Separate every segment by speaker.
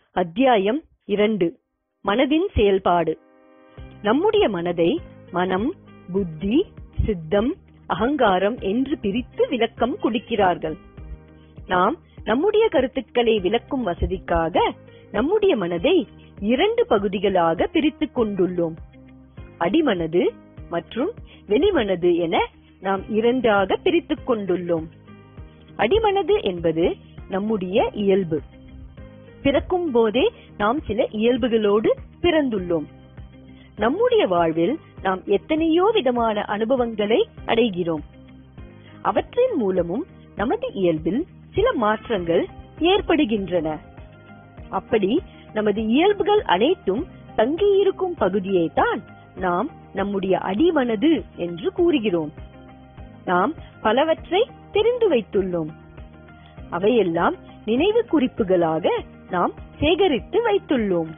Speaker 1: அத்தியாயம் இரண்டு மனதின் செயல்பாடு நம்முடைய மனதை மனம் புத்தி சித்தம் அகங்காரம் என்று பிரித்து விளக்கம் கொடுக்கிறார்கள் நாம் நம்முடைய கருத்துக்களை விளக்கும் வசதிக்காக நம்முடைய மனதை இரண்டு பகுதிகளாக பிரித்துக் கொண்டுள்ளோம் அடிமனது மற்றும் வெளிமனது என நாம் இரண்டாக பிரித்துக் கொண்டுள்ளோம் அடிமனது என்பது நம்முடைய இயல்பு பிறக்கும் போதே நாம் சில இயல்புகளோடு பிறந்துள்ளோம் நம்முடைய வாழ்வில் நாம் எத்தனையோ விதமான அனுபவங்களை அடைகிறோம் அவற்றின் மூலமும் நமது இயல்பில் சில மாற்றங்கள் ஏற்படுகின்றன அப்படி நமது இயல்புகள் அனைத்தும் தங்கியிருக்கும் பகுதியை தான் நாம் நம்முடைய அடிமனது என்று கூறுகிறோம் நாம் பலவற்றை தெரிந்து வைத்துள்ளோம் அவையெல்லாம் நினைவு குறிப்புகளாக நாம் சேகரித்து வைத்துள்ளோம்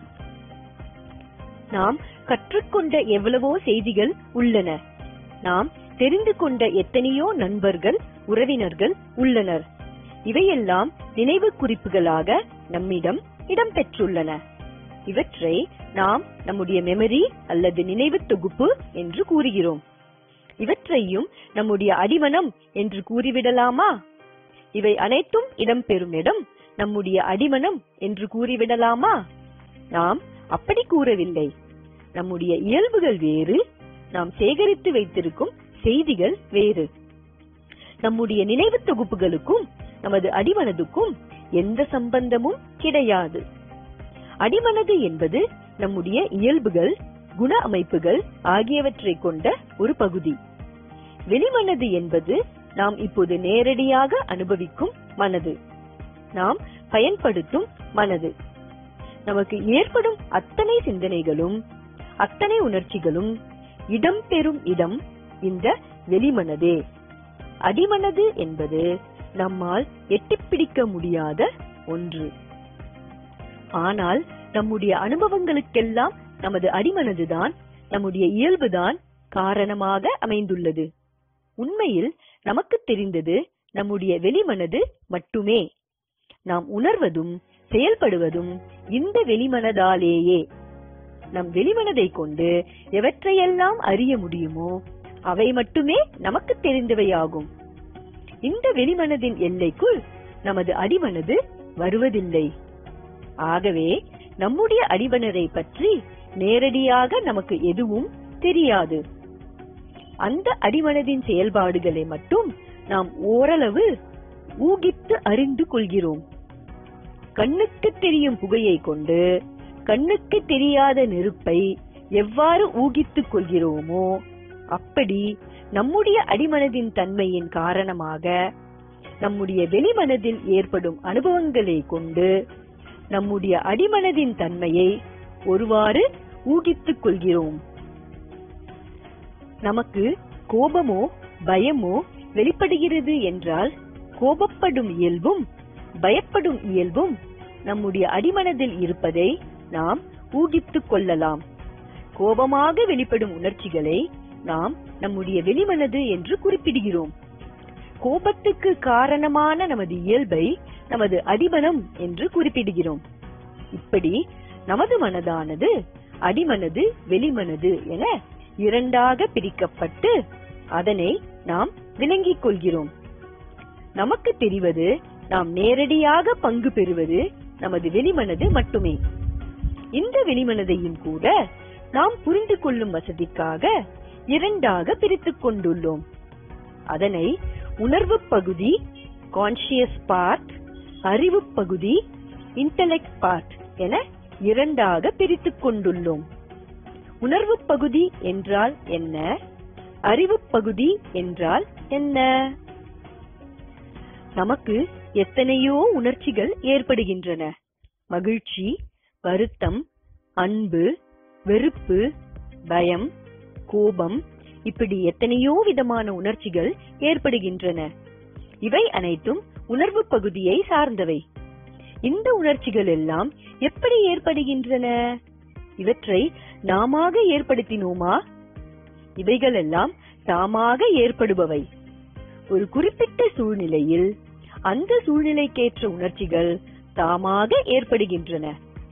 Speaker 1: நாம் கற்றுக்கொண்ட எவ்வளவோ செய்திகள் உள்ளன நாம் தெரிந்து கொண்ட எத்தனையோ நண்பர்கள் உறவினர்கள் உள்ளனர் இவையெல்லாம் நினைவு குறிப்புகளாக நம்மிடம் இடம்பெற்றுள்ளன இவற்றை நாம் நம்முடைய மெமரி அல்லது நினைவு தொகுப்பு என்று கூறுகிறோம் இவற்றையும் நம்முடைய அடிமனம் என்று கூறிவிடலாமா இவை அனைத்தும் இடம்பெறும் இடம் நம்முடைய அடிமனம் என்று கூறிவிடலாமா நாம் அப்படி கூறவில்லை நம்முடைய இயல்புகள் வேறு நாம் சேகரித்து வைத்திருக்கும் செய்திகள் வேறு நம்முடைய நினைவு தொகுப்புகளுக்கும் நமது அடிமனதுக்கும் எந்த சம்பந்தமும் கிடையாது அடிமனது என்பது நம்முடைய இயல்புகள் குண அமைப்புகள் ஆகியவற்றை கொண்ட ஒரு பகுதி வெளிமனது என்பது நாம் இப்போது நேரடியாக அனுபவிக்கும் மனது நாம் பயன்படுத்தும் மனது நமக்கு ஏற்படும் அத்தனை சிந்தனைகளும் அத்தனை உணர்ச்சிகளும் இடம்பெறும் இடம் இந்த வெளிமனதே அடிமனது என்பது நம்மால் எட்டிப்பிடிக்க முடியாத ஒன்று ஆனால் நம்முடைய அனுபவங்களுக்கெல்லாம் நமது அடிமனதுதான் நம்முடைய இயல்புதான் காரணமாக அமைந்துள்ளது உண்மையில் நமக்கு தெரிந்தது நம்முடைய வெளிமனது மட்டுமே நாம் உணர்வதும் செயல்படுவதும் இந்த வெளிமனதாலேயே நம் வெளிமனதை கொண்டு எவற்றையெல்லாம் அறிய முடியுமோ அவை மட்டுமே நமக்கு தெரிந்தவையாகும் இந்த வெளிமனதின் எல்லைக்குள் நமது அடிமனது வருவதில்லை ஆகவே நம்முடைய அடிமனதை பற்றி நேரடியாக நமக்கு எதுவும் தெரியாது அந்த அடிமனதின் செயல்பாடுகளை மட்டும் நாம் ஓரளவு ஊகித்து அறிந்து கொள்கிறோம் கண்ணுக்கு தெரியும் புகையை கொண்டு கண்ணுக்கு தெரியாத நெருப்பை எவ்வாறு ஊகித்துக் கொள்கிறோமோ அப்படி நம்முடைய அடிமனதின் தன்மையின் காரணமாக நம்முடைய வெளிமனதில் ஏற்படும் அனுபவங்களை கொண்டு நம்முடைய அடிமனதின் தன்மையை ஒருவாறு ஊகித்துக் கொள்கிறோம் நமக்கு கோபமோ பயமோ வெளிப்படுகிறது என்றால் கோபப்படும் இயல்பும் பயப்படும் இயல்பும் நம்முடைய அடிமனதில் இருப்பதை நாம் ஊகித்துக் கொள்ளலாம் கோபமாக வெளிப்படும் உணர்ச்சிகளை நாம் நம்முடைய வெளிமனது என்று குறிப்பிடுகிறோம் கோபத்துக்கு காரணமான நமது இயல்பை நமது அடிமனம் என்று குறிப்பிடுகிறோம் இப்படி நமது மனதானது அடிமனது வெளிமனது என இரண்டாக பிரிக்கப்பட்டு அதனை நாம் விளங்கிக் கொள்கிறோம் நமக்கு தெரிவது நாம் நேரடியாக பங்கு பெறுவது நமது வெளிமனது மட்டுமே இந்த வெளிமனதையும் கூட நாம் புரிந்து கொள்ளும் வசதிக்காக இரண்டாக பிரித்துக் கொண்டுள்ளோம் அதனை உணர்வு பகுதி கான்சியஸ் பார்ட் அறிவு பகுதி இன்டலெக்ட் பார்ட் என இரண்டாக பிரித்துக் கொண்டுள்ளோம் உணர்வு பகுதி என்றால் என்ன அறிவு பகுதி என்றால் என்ன நமக்கு எத்தனையோ உணர்ச்சிகள் ஏற்படுகின்றன மகிழ்ச்சி வருத்தம் அன்பு வெறுப்பு பயம் கோபம் இப்படி எத்தனையோ விதமான உணர்ச்சிகள் ஏற்படுகின்றன இவை அனைத்தும் உணர்வு பகுதியை சார்ந்தவை இந்த உணர்ச்சிகள் எல்லாம் எப்படி ஏற்படுகின்றன இவற்றை நாம ஏற்படுத்தினோமா இவைகள் எல்லாம் தாமாக ஏற்படுபவை ஒரு குறிப்பிட்ட சூழ்நிலையில் அந்த சூழ்நிலைக்கேற்ற உணர்ச்சிகள் தாமாக ஏற்படுகின்றன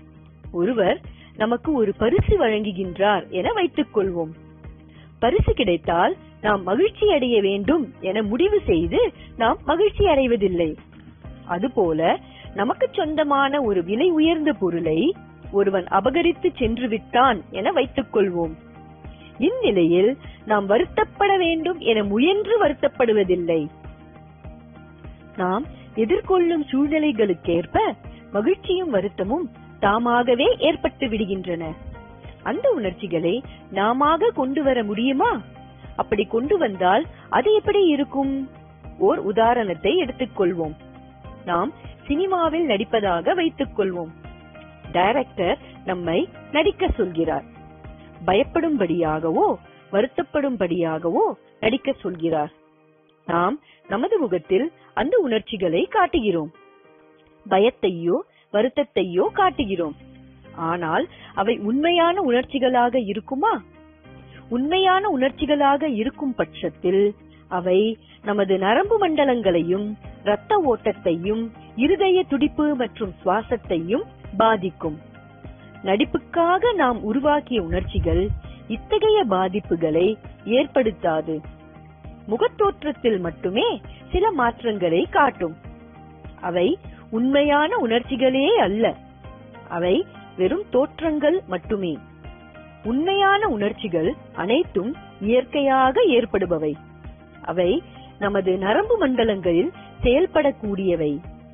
Speaker 1: ஒருவர் நமக்கு ஒரு பரிசு வழங்குகின்றார் என வைத்துக் கொள்வோம் பரிசு கிடைத்தால் நாம் மகிழ்ச்சி அடைய வேண்டும் என முடிவு செய்து நாம் மகிழ்ச்சி அடைவதில்லை அதுபோல நமக்கு சொந்தமான ஒரு விலை உயர்ந்த பொருளை ஒருவன் அபகரித்து சென்று விட்டான் என வைத்துக் கொள்வோம் இந்நிலையில் நாம் வருத்தப்பட வேண்டும் என முயன்று வருத்தப்படுவதில்லை நாம் எதிர்கொள்ளும் சூழ்நிலைகளுக்கேற்ப மகிழ்ச்சியும் வருத்தமும் தாமாகவே ஏற்பட்டு விடுகின்றன அந்த உணர்ச்சிகளை நாமாக கொண்டு வர முடியுமா அப்படி கொண்டு வந்தால் அது எப்படி இருக்கும் ஓர் உதாரணத்தை எடுத்துக்கொள்வோம் நாம் சினிமாவில் நடிப்பதாக வைத்துக் கொள்வோம் டைரக்டர் நம்மை நடிக்க சொல்கிறார் பயப்படும்படியாகவோ வருத்தப்படும்படியாகவோ நடிக்க சொல்கிறார் நாம் நமது முகத்தில் அந்த உணர்ச்சிகளை காட்டுகிறோம் பயத்தையோ வருத்தத்தையோ காட்டுகிறோம் ஆனால் அவை உண்மையான உணர்ச்சிகளாக இருக்குமா உண்மையான உணர்ச்சிகளாக இருக்கும் பட்சத்தில் அவை நமது நரம்பு மண்டலங்களையும் இரத்த ஓட்டத்தையும் இருதய துடிப்பு மற்றும் சுவாசத்தையும் பாதிக்கும் நடிப்புக்காக நாம் உருவாக்கிய உணர்ச்சிகள் இத்தகைய பாதிப்புகளை ஏற்படுத்தாது முகத்தோற்றத்தில் மட்டுமே சில மாற்றங்களை காட்டும் அவை உண்மையான உணர்ச்சிகளே அல்ல அவை வெறும் தோற்றங்கள் மட்டுமே உண்மையான உணர்ச்சிகள் அனைத்தும் இயற்கையாக ஏற்படுபவை அவை நமது நரம்பு மண்டலங்களில் செயல்படக்கூடியவை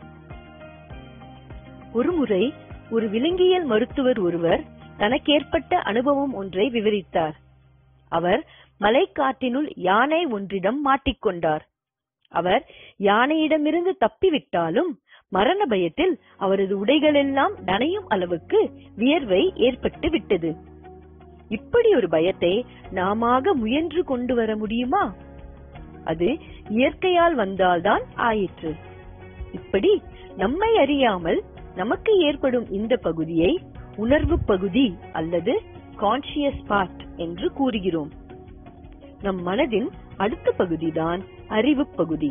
Speaker 1: ஒருமுறை ஒரு விலங்கியல் மருத்துவர் ஒருவர் தனக்கேற்பட்ட அனுபவம் ஒன்றை விவரித்தார் அவர் மலைக்காட்டினுள் யானை ஒன்றிடம் மாட்டிக்கொண்டார் அவர் யானையிடமிருந்து தப்பிவிட்டாலும் மரண பயத்தில் அவரது உடைகளெல்லாம் நனையும் அளவுக்கு வியர்வை ஏற்பட்டு விட்டது இப்படி ஒரு பயத்தை நாமாக முயன்று கொண்டு வர முடியுமா அது இயற்கையால் வந்தால்தான் ஆயிற்று இப்படி நம்மை அறியாமல் நமக்கு ஏற்படும் இந்த பகுதியை உணர்வு பகுதி அல்லது கான்சியஸ் பார்ட் என்று கூறுகிறோம் நம் மனதின் அடுத்த பகுதிதான் அறிவு பகுதி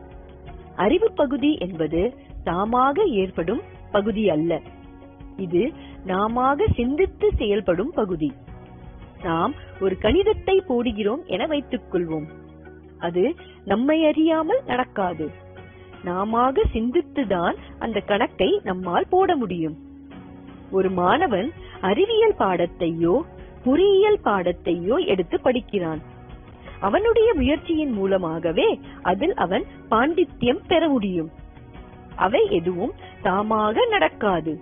Speaker 1: அறிவு பகுதி என்பது தாமாக ஏற்படும் பகுதி அல்ல இது நாமாக சிந்தித்து செயல்படும் பகுதி நாம் ஒரு கணிதத்தை போடுகிறோம் என வைத்துக் கொள்வோம் அது நம்மை அறியாமல் நடக்காது நாமாக சிந்தித்துதான் அந்த கணக்கை நம்மால் போட முடியும் ஒரு மாணவன் அறிவியல் பாடத்தையோ பொறியியல் பாடத்தையோ எடுத்து படிக்கிறான் அவனுடைய முயற்சியின் மூலமாகவே அதில் அவன் பாண்டித்யம் பெற முடியும் அவை எதுவும் தாமாக நடக்காது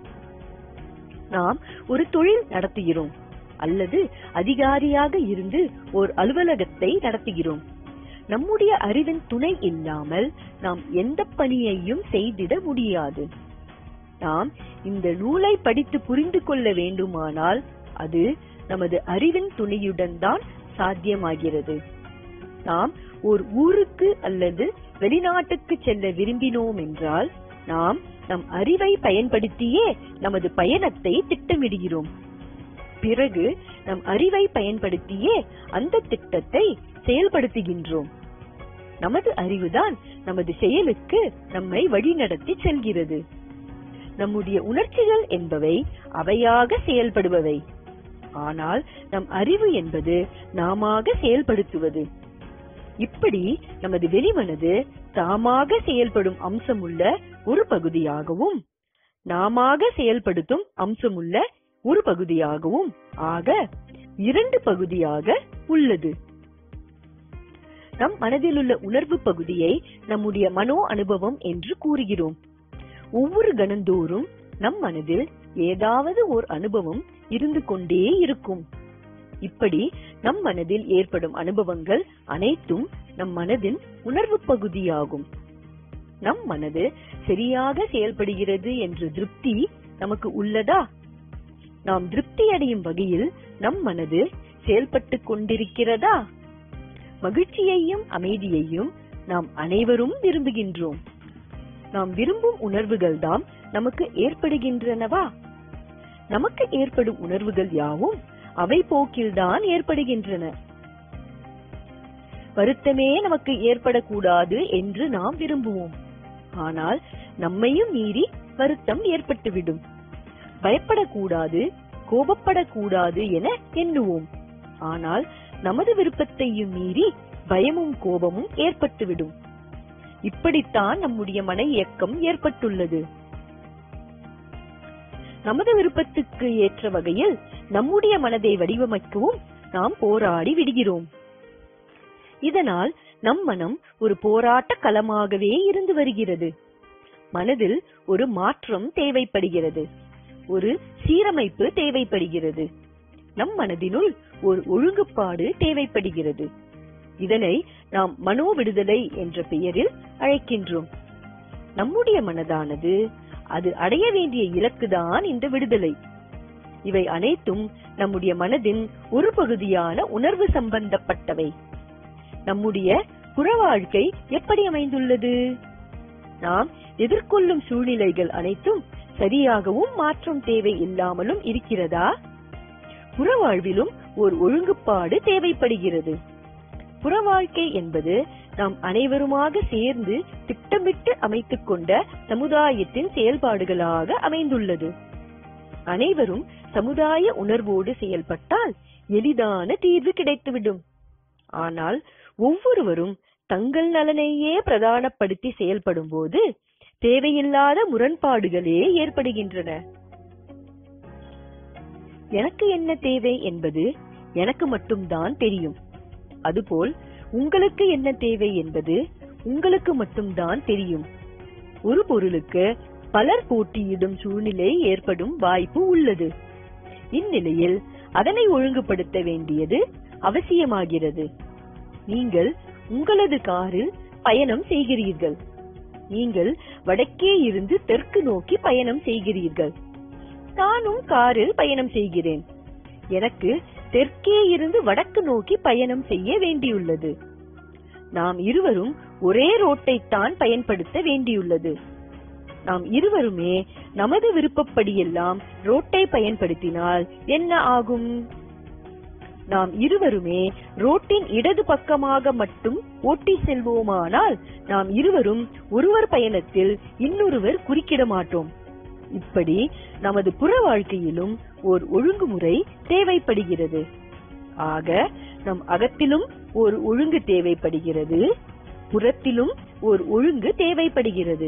Speaker 1: நாம் ஒரு தொழில் நடத்துகிறோம் அல்லது அதிகாரியாக இருந்து ஓர் அலுவலகத்தை நடத்துகிறோம் நம்முடைய அறிவின் துணை இல்லாமல் நாம் எந்த பணியையும் செய்திட முடியாது நாம் இந்த நூலை படித்து புரிந்து கொள்ள வேண்டுமானால் அது நமது அறிவின் துணையுடன் தான் சாத்தியமாகிறது நாம் ஒரு ஊருக்கு அல்லது வெளிநாட்டுக்கு செல்ல விரும்பினோம் என்றால் நாம் நம் அறிவை பயன்படுத்தியே நமது பயணத்தை திட்டமிடுகிறோம் பிறகு நம் அறிவை பயன்படுத்தியே அந்த திட்டத்தை செயல்படுத்துகின்றோம் நமது அறிவுதான் நமது செயலுக்கு நம்மை வழிநடத்தி செல்கிறது நம்முடைய உணர்ச்சிகள் என்பவை அவையாக செயல்படுபவை ஆனால் நம் அறிவு என்பது நாமாக செயல்படுத்துவது இப்படி நமது வெளிமனது தாமாக செயல்படும் அம்சமுள்ள ஒரு பகுதியாகவும் நாமாக செயல்படுத்தும் அம்சமுள்ள ஒரு பகுதியாகவும் ஆக இரண்டு பகுதியாக உள்ளது நம் மனதில் உள்ள உணர்வு பகுதியை நம்முடைய மனோ அனுபவம் என்று கூறுகிறோம் ஒவ்வொரு கணந்தோறும் நம் மனதில் ஏதாவது ஓர் அனுபவம் இருந்து கொண்டே இருக்கும் இப்படி நம் மனதில் ஏற்படும் அனுபவங்கள் அனைத்தும் நம் மனதின் உணர்வு பகுதியாகும் நம் மனது சரியாக செயல்படுகிறது என்ற திருப்தி நமக்கு உள்ளதா நாம் திருப்தி அடையும் வகையில் நம் மனது செயல்பட்டு கொண்டிருக்கிறதா மகிழ்ச்சியையும் அமைதியையும் நாம் அனைவரும் விரும்புகின்றோம் நாம் விரும்பும் உணர்வுகள் தாம் நமக்கு ஏற்படுகின்றனவா நமக்கு ஏற்படும் உணர்வுகள் யாவும் அவை போக்கில்தான் ஏற்படுகின்றன வருத்தமே நமக்கு ஏற்படக்கூடாது என்று நாம் விரும்புவோம் ஆனால் நம்மையும் மீறி வருத்தம் ஏற்பட்டுவிடும் பயப்படக்கூடாது கோபப்படக்கூடாது என எண்ணுவோம் ஆனால் நமது விருப்பத்தையும் மீறி பயமும் கோபமும் ஏற்பட்டுவிடும் இப்படித்தான் நம்முடைய மன இயக்கம் ஏற்பட்டுள்ளது நமது விருப்பத்துக்கு ஏற்ற வகையில் நம்முடைய மனதை வடிவமைக்கவும் நாம் போராடி விடுகிறோம் இதனால் நம் மனம் ஒரு போராட்ட களமாகவே இருந்து வருகிறது மனதில் ஒரு மாற்றம் தேவைப்படுகிறது ஒரு சீரமைப்பு தேவைப்படுகிறது நம் மனதினுள் ஒரு ஒழுங்குபாடு தேவைப்படுகிறது இதனை நாம் மனோ விடுதலை என்ற பெயரில் அழைக்கின்றோம் நம்முடைய மனதானது அது அடைய வேண்டிய இலக்குதான் இந்த விடுதலை இவை அனைத்தும் நம்முடைய மனதின் ஒரு பகுதியான உணர்வு சம்பந்தப்பட்டவை நம்முடைய புற வாழ்க்கை எப்படி அமைந்துள்ளது நாம் எதிர்கொள்ளும் சூழ்நிலைகள் அனைத்தும் சரியாகவும் மாற்றம் தேவை இல்லாமலும் இருக்கிறதா புற வாழ்விலும் ஒரு ஒழுங்குபாடு தேவைப்படுகிறது புற வாழ்க்கை என்பது நாம் அனைவருமாக சேர்ந்து திட்டமிட்டு அமைத்துக் கொண்ட சமுதாயத்தின் செயல்பாடுகளாக அமைந்துள்ளது அனைவரும் சமுதாய உணர்வோடு செயல்பட்டால் எளிதான தீர்வு கிடைத்துவிடும் ஆனால் ஒவ்வொருவரும் தங்கள் நலனையே பிரதானப்படுத்தி செயல்படும் போது தேவையில்லாத முரண்பாடுகளே ஏற்படுகின்றன எனக்கு என்ன தேவை என்பது எனக்கு மட்டும்தான் தெரியும் அதுபோல் உங்களுக்கு என்ன தேவை என்பது உங்களுக்கு மட்டும்தான் தெரியும் ஒரு பொருளுக்கு பலர் போட்டியிடும் சூழ்நிலை ஏற்படும் வாய்ப்பு உள்ளது இந்நிலையில் அதனை ஒழுங்குபடுத்த வேண்டியது அவசியமாகிறது நீங்கள் உங்களது காரில் பயணம் செய்கிறீர்கள் நீங்கள் வடக்கே இருந்து தெற்கு நோக்கி பயணம் செய்கிறீர்கள் நானும் காரில் பயணம் செய்கிறேன் எனக்கு தெற்கே இருந்து வடக்கு நோக்கி பயணம் செய்ய வேண்டியுள்ளது நாம் இருவரும் ஒரே ரோட்டைத்தான் பயன்படுத்த வேண்டியுள்ளது நாம் இருவருமே நமது விருப்பப்படியெல்லாம் ரோட்டை பயன்படுத்தினால் என்ன ஆகும் நாம் இருவருமே ரோட்டின் இடது பக்கமாக மட்டும் ஓட்டி செல்வோமானால் நாம் இருவரும் ஒருவர் பயணத்தில் இன்னொருவர் குறுக்கிட மாட்டோம் இப்படி நமது புற வாழ்க்கையிலும் ஓர் ஒழுங்குமுறை தேவைப்படுகிறது ஆக நம் அகத்திலும் ஒரு ஒழுங்கு தேவைப்படுகிறது புறத்திலும் ஒரு ஒழுங்கு தேவைப்படுகிறது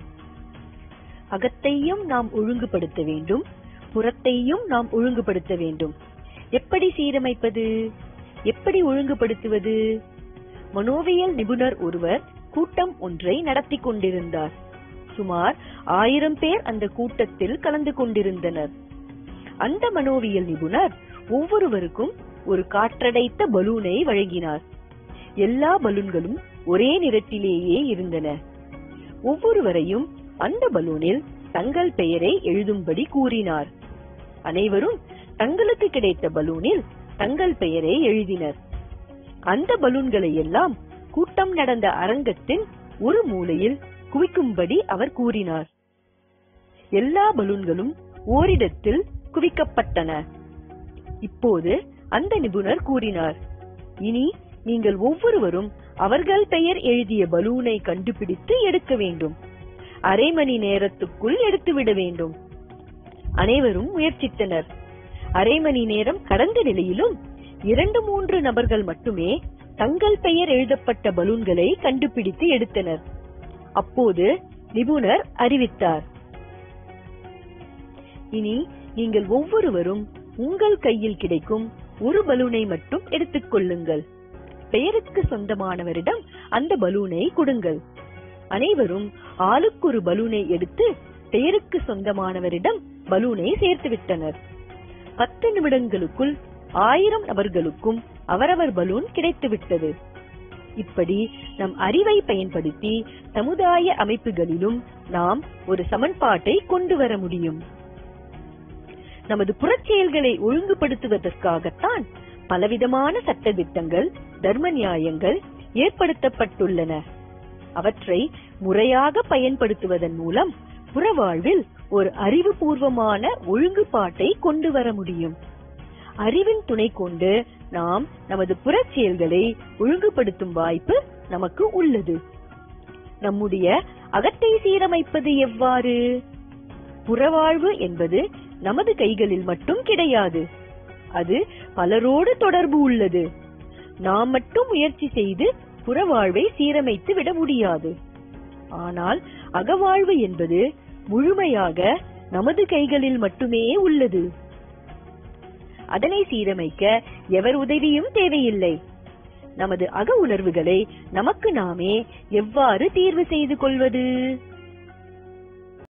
Speaker 1: அகத்தையும் நாம் ஒழுங்குபடுத்த வேண்டும் புறத்தையும் நாம் ஒழுங்குபடுத்த வேண்டும் எப்படி சீரமைப்பது எப்படி ஒழுங்குபடுத்துவது மனோவியல் நிபுணர் ஒருவர் கூட்டம் ஒன்றை நடத்தி கொண்டிருந்தார் சுமார் ஆயிரம் பேர் அந்த கூட்டத்தில் கலந்து கொண்டிருந்தனர் அந்த மனோவியல் நிபுணர் ஒவ்வொருவருக்கும் ஒரு காற்றடைத்த பலூனை வழங்கினார் எல்லா பலூன்களும் ஒரே நிறத்திலேயே இருந்தன ஒவ்வொருவரையும் அந்த பலூனில் தங்கள் பெயரை எழுதும்படி கூறினார் அனைவரும் தங்களுக்கு கிடைத்த பலூனில் தங்கள் பெயரை எழுதினர் அந்த பலூன்களை எல்லாம் கூட்டம் நடந்த அரங்கத்தின் ஒரு மூலையில் குவிக்கும்படி அவர் கூறினார் எல்லா பலூன்களும் ஓரிடத்தில் குவிக்கப்பட்டன இப்போது அந்த நிபுணர் கூறினார் இனி நீங்கள் ஒவ்வொருவரும் அவர்கள் பெயர் எழுதிய பலூனை கண்டுபிடித்து எடுக்க வேண்டும் அரை மணி நேரத்துக்குள் எடுத்துவிட வேண்டும் அனைவரும் முயற்சித்தனர் அரை மணி நேரம் கடந்த நிலையிலும் இரண்டு மூன்று நபர்கள் மட்டுமே தங்கள் பெயர் எழுதப்பட்ட பலூன்களை கண்டுபிடித்து எடுத்தனர் அப்போது நிபுணர் அறிவித்தார் இனி நீங்கள் ஒவ்வொருவரும் உங்கள் கையில் கிடைக்கும் ஒரு பலூனை மட்டும் எடுத்துக் கொள்ளுங்கள் பெயருக்கு சொந்தமானவரிடம் அந்த பலூனை கொடுங்கள் அனைவரும் ஆளுக்கு ஒரு பலூனை எடுத்து பெயருக்கு சொந்தமானவரிடம் பலூனை சேர்த்து விட்டனர் பத்து நிமிடங்களுக்குள் ஆயிரம் நபர்களுக்கும் அவரவர் பலூன் கிடைத்துவிட்டது இப்படி நம் அறிவை பயன்படுத்தி சமுதாய அமைப்புகளிலும் நாம் ஒரு சமன்பாட்டை கொண்டு வர முடியும் நமது புறச்செயல்களை ஒழுங்குபடுத்துவதற்காகத்தான் பலவிதமான சட்ட திட்டங்கள் தர்ம நியாயங்கள் ஏற்படுத்தப்பட்டுள்ளன அவற்றை முறையாக பயன்படுத்துவதன் மூலம் புறவாழ்வில் ஒரு அறிவுபூர்வமான ஒழுங்குபாட்டை கொண்டு வர முடியும் அறிவின் துணை கொண்டு நாம் நமது புறச் செயல்களை ஒழுங்குபடுத்தும் வாய்ப்பு நமக்கு உள்ளது நம்முடைய அகத்தை சீரமைப்பது எவ்வாறு புறவாழ்வு என்பது நமது கைகளில் மட்டும் கிடையாது அது பலரோடு தொடர்பு உள்ளது நாம் மட்டும் முயற்சி செய்து புறவாழ்வை சீரமைத்து விட முடியாது ஆனால் அகவாழ்வு என்பது முழுமையாக நமது கைகளில் மட்டுமே உள்ளது அதனை சீரமைக்க எவர் உதவியும் தேவையில்லை நமது அக உணர்வுகளை நமக்கு நாமே எவ்வாறு தீர்வு செய்து கொள்வது